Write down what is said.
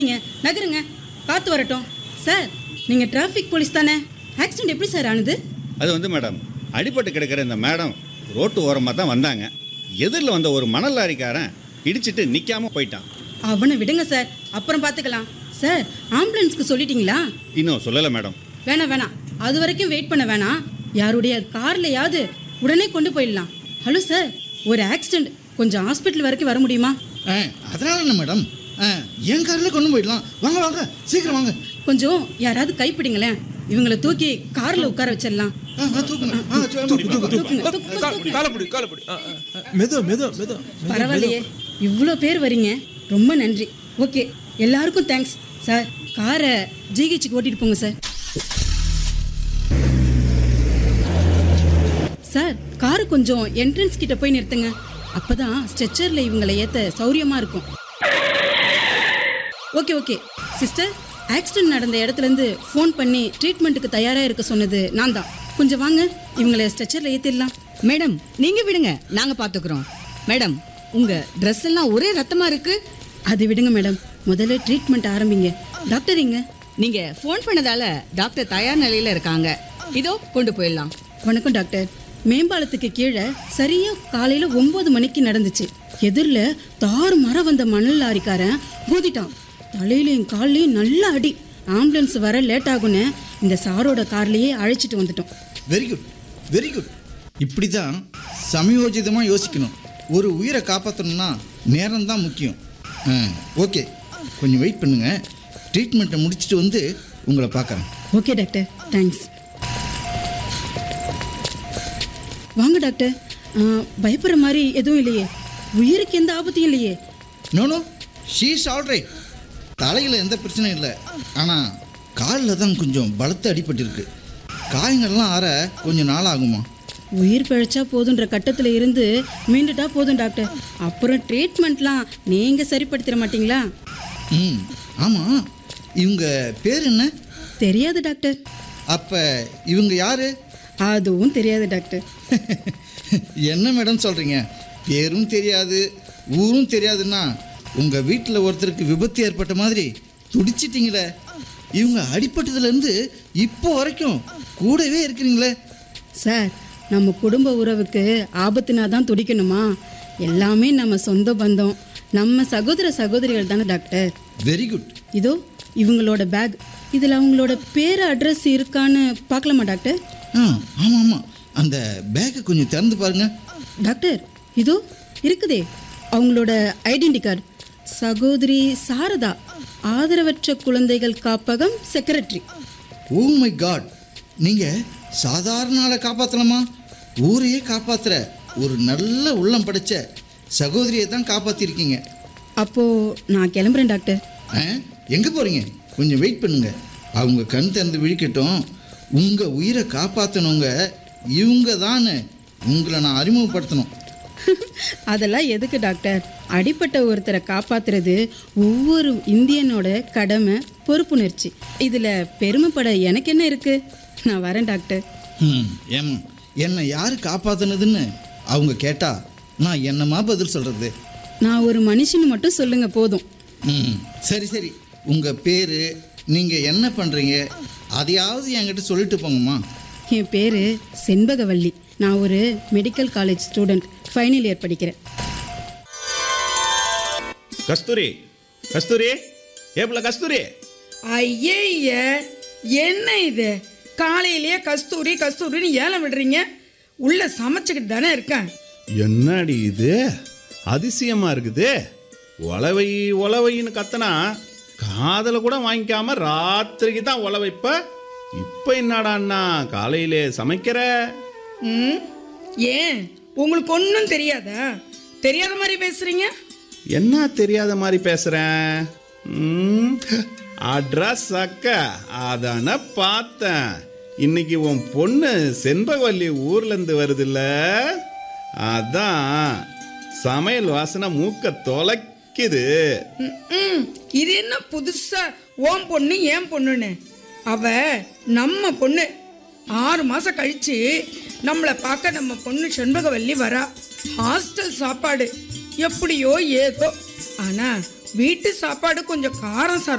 நீங்க நகருங்க பார்த்து வரட்டும் சார் நீங்க டிராஃபிக் போலீஸ் தானே ஆக்சிடென்ட் எப்படி சார் ஆனது அது வந்து மேடம் அடிபட்டு கிடக்கிற இந்த மேடம் ரோட்டு ஓரமாக தான் வந்தாங்க எதிரில் வந்த ஒரு மணல் லாரிக்காரன் இடிச்சிட்டு நிற்காம போயிட்டான் அவனை விடுங்க சார் அப்புறம் பார்த்துக்கலாம் சார் ஆம்புலன்ஸ்க்கு சொல்லிட்டீங்களா இன்னும் சொல்லலை மேடம் வேணாம் வேணாம் அது வரைக்கும் வெயிட் பண்ண வேணாம் யாருடைய கார்லையாவது உடனே கொண்டு போயிடலாம் ஹலோ சார் ஒரு ஆக்சிடென்ட் கொஞ்சம் ஹாஸ்பிட்டல் வரைக்கும் வர முடியுமா ஆ அதனால என்ன மேடம் ஆ என் காரில் கொண்டு போயிடலாம் வாங்க வாங்க சீக்கிரம் வாங்க கொஞ்சம் யாராவது கைப்பிடிங்களேன் இவங்களை தூக்கி கார்ல உட்கார வச்சிடலாம் ஆ ஆ, தூக்குங்க ஆ தூக்கு, தூக்கு, தூக்கு. தூக்குங்க, தூக்கு, தூக்கு. காலப்படி காலப்படி மெது மெது மெது பரவாயில்லையே இவ்வளோ பேர் வரீங்க ரொம்ப நன்றி ஓகே எல்லாருக்கும் தேங்க்ஸ் சார் காரை ஜிஹெச்சுக்கு ஓட்டிட்டு போங்க சார் சார் காரு கொஞ்சம் என்ட்ரன்ஸ் கிட்ட போய் நிறுத்துங்க அப்பதான் ஸ்ட்ரெச்சர்ல இவங்களை ஏத்த சௌரியமா இருக்கும் ஓகே ஓகே சிஸ்டர் ஆக்சிடென்ட் நடந்த இடத்துல இருந்து ஃபோன் பண்ணி ட்ரீட்மெண்ட்டுக்கு தயாரா இருக்க சொன்னது நான் தான் கொஞ்சம் வாங்க இவங்களை ஸ்ட்ரெச்சர்ல ஏத்திடலாம் மேடம் நீங்க விடுங்க நாங்க பாத்துக்கிறோம் மேடம் உங்க Dress எல்லாம் ஒரே ரத்தமா இருக்கு அது விடுங்க மேடம் முதல்ல ட்ரீட்மெண்ட் ஆரம்பிங்க டாக்டர் இங்க நீங்க ஃபோன் பண்ணதால டாக்டர் தயார் நிலையில இருக்காங்க இதோ கொண்டு போயிடலாம் வணக்கம் டாக்டர் மேம்பாலத்துக்கு கீழே சரியா காலையில ஒன்பது மணிக்கு நடந்துச்சு எதிரில் தாறு மரம் வந்த மணல் லாரிக்காரன் மோதிட்டான் தலையிலையும் கால்லையும் நல்ல அடி ஆம்புலன்ஸ் வர லேட் ஆகும்னு இந்த சாரோட கார்லயே அழைச்சிட்டு வந்துட்டோம் வெரி குட் வெரி குட் இப்படி தான் சமயோஜிதமாக யோசிக்கணும் ஒரு உயிரை காப்பாற்றணும்னா நேரம் தான் முக்கியம் ஆ ஓகே கொஞ்சம் வெயிட் பண்ணுங்க ட்ரீட்மெண்ட்டை முடிச்சுட்டு வந்து உங்களை பார்க்குறேன் ஓகே டாக்டர் தேங்க்ஸ் வாங்க டாக்டர் ஆ, பயப்படுற மாதிரி எதுவும் இல்லையே உயிருக்கு எந்த ஆபத்தும் இல்லையே நோ நோ ஷீஸ் ஆல்ரைட் தலையில் எந்த பிரச்சனையும் இல்லை ஆனால் காலில் தான் கொஞ்சம் பலத்த அடிபட்டிருக்கு காயங்கள்லாம் ஆற கொஞ்சம் நாள் ஆகுமா உயிர் பிழைச்சா போதுன்ற கட்டத்தில் இருந்து மீண்டுட்டா போதும் டாக்டர் அப்புறம் ட்ரீட்மெண்ட்லாம் நீங்கள் சரிப்படுத்திட மாட்டீங்களா ம் ஆமாம் இவங்க பேர் என்ன தெரியாது டாக்டர் அப்போ இவங்க யாரு அதுவும் தெரியாது டாக்டர் என்ன மேடம் சொல்கிறீங்க பேரும் தெரியாது ஊரும் தெரியாதுன்னா உங்கள் வீட்டில் ஒருத்தருக்கு விபத்து ஏற்பட்ட மாதிரி துடிச்சிட்டீங்களே இவங்க அடிபட்டதுலேருந்து இப்போ வரைக்கும் கூடவே இருக்கிறீங்களே சார் நம்ம குடும்ப உறவுக்கு ஆபத்துனா தான் துடிக்கணுமா எல்லாமே நம்ம சொந்த பந்தம் நம்ம சகோதர சகோதரிகள் தானே டாக்டர் வெரி குட் இதோ இவங்களோட பேக் இதில் அவங்களோட பேர் அட்ரஸ் இருக்கான்னு பார்க்கலாமா டாக்டர் ஆ ஆமாம் ஆமாம் அந்த பேக்கை கொஞ்சம் திறந்து பாருங்க டாக்டர் இதோ இருக்குதே அவங்களோட ஐடென்டி கார்டு சகோதரி சாரதா ஆதரவற்ற குழந்தைகள் காப்பகம் செக்ரட்டரி ஓ மை காட் நீங்கள் சாதாரண ஆளை காப்பாற்றலாமா ஊரையே காப்பாற்றுற ஒரு நல்ல உள்ளம் படைச்ச சகோதரியை தான் காப்பாற்றிருக்கீங்க அப்போது நான் கிளம்புறேன் டாக்டர் ஆ எங்கே போகிறீங்க கொஞ்சம் வெயிட் பண்ணுங்க அவங்க கண் திறந்து விழிக்கட்டும் உங்கள் உயிரை காப்பாற்றணுங்க இவங்க தான் உங்களை நான் அறிமுகப்படுத்தணும் அதெல்லாம் எதுக்கு டாக்டர் அடிப்பட்ட ஒருத்தரை காப்பாத்துறது ஒவ்வொரு இந்தியனோட கடமை பொறுப்புணர்ச்சி இதில் பெருமைப்பட எனக்கு என்ன இருக்கு நான் வரேன் டாக்டர் ம் ஏமா என்னை யார் காப்பாற்றினதுன்னு அவங்க கேட்டா நான் என்னம்மா பதில் சொல்கிறது நான் ஒரு மனுஷன்னு மட்டும் சொல்லுங்க போதும் ம் சரி சரி உங்கள் பேர் நீங்கள் என்ன பண்ணுறீங்க அதையாவது என்கிட்ட சொல்லிட்டு போங்கம்மா என் பேர் செண்பகவல்லி நான் ஒரு medical college student final year படிக்கிறேன் கஸ்தூரி கஸ்தூரி ஏப்ல கஸ்தூரி ஐயய்ய என்ன இது காலையிலேயே கஸ்தூரி கஸ்தூரின்னு ஏலம் விடுறீங்க உள்ள சமைச்சுக்கிட்டு தானே இருக்கேன் என்னடி இது அதிசயமா இருக்குது உளவை உளவைன்னு கத்தனா காதல கூட வாங்கிக்காம ராத்திரிக்கு தான் உழவைப்ப இப்ப என்னடான்னா காலையிலே சமைக்கிற ம் ஏன் உங்களுக்கு ஒன்றும் தெரியாதா தெரியாத மாதிரி பேசுறீங்க என்ன தெரியாத மாதிரி பேசுறேன் ம், அட்ரஸ் அக்கா அதான பார்த்தேன் இன்னைக்கு உன் பொண்ணு செண்பகவல்லி ஊர்ல இருந்து வருதுல்ல அதான் சமையல் வாசனை மூக்க தொலைக்குது ம், ம் இது என்ன புதுசா ஓம் பொண்ணு ஏன் பொண்ணுன்னு அவ நம்ம பொண்ணு ஆறு மாசம் கழிச்சு நம்மளை பார்க்க நம்ம பொண்ணு செண்பகவல்லி வரா ஹாஸ்டல் சாப்பாடு எப்படியோ ஏதோ ஆனா வீட்டு சாப்பாடு கொஞ்சம் காரம் சார்